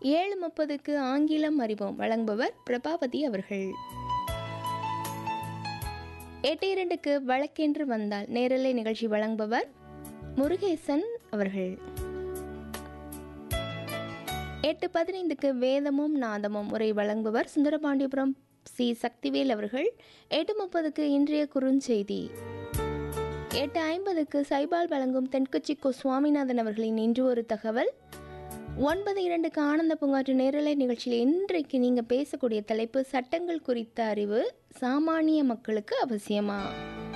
ஏழு முப்பதுக்கு ஆங்கிலம் அறிவோம் வழங்குபவர் பிரபாவதி அவர்கள் எட்டு இரண்டுக்கு வழக்கென்று வந்தால் நேரலை நிகழ்ச்சி வழங்குபவர் முருகேசன் அவர்கள் எட்டு பதினைந்துக்கு வேதமும் நாதமும் உரை வழங்குபவர் சுந்தரபாண்டியபுரம் சி சக்திவேல் அவர்கள் எட்டு முப்பதுக்கு இன்றைய குறுஞ்செய்தி எட்டு ஐம்பதுக்கு சைபால் வழங்கும் தென்கொச்சி கோ சுவாமிநாதன் அவர்களின் இன்று ஒரு தகவல் ஒன்பது இரண்டுக்கு ஆனந்த பூங்காற்று நேரலை நிகழ்ச்சியில் இன்றைக்கு நீங்கள் பேசக்கூடிய தலைப்பு சட்டங்கள் குறித்த அறிவு சாமானிய மக்களுக்கு அவசியமா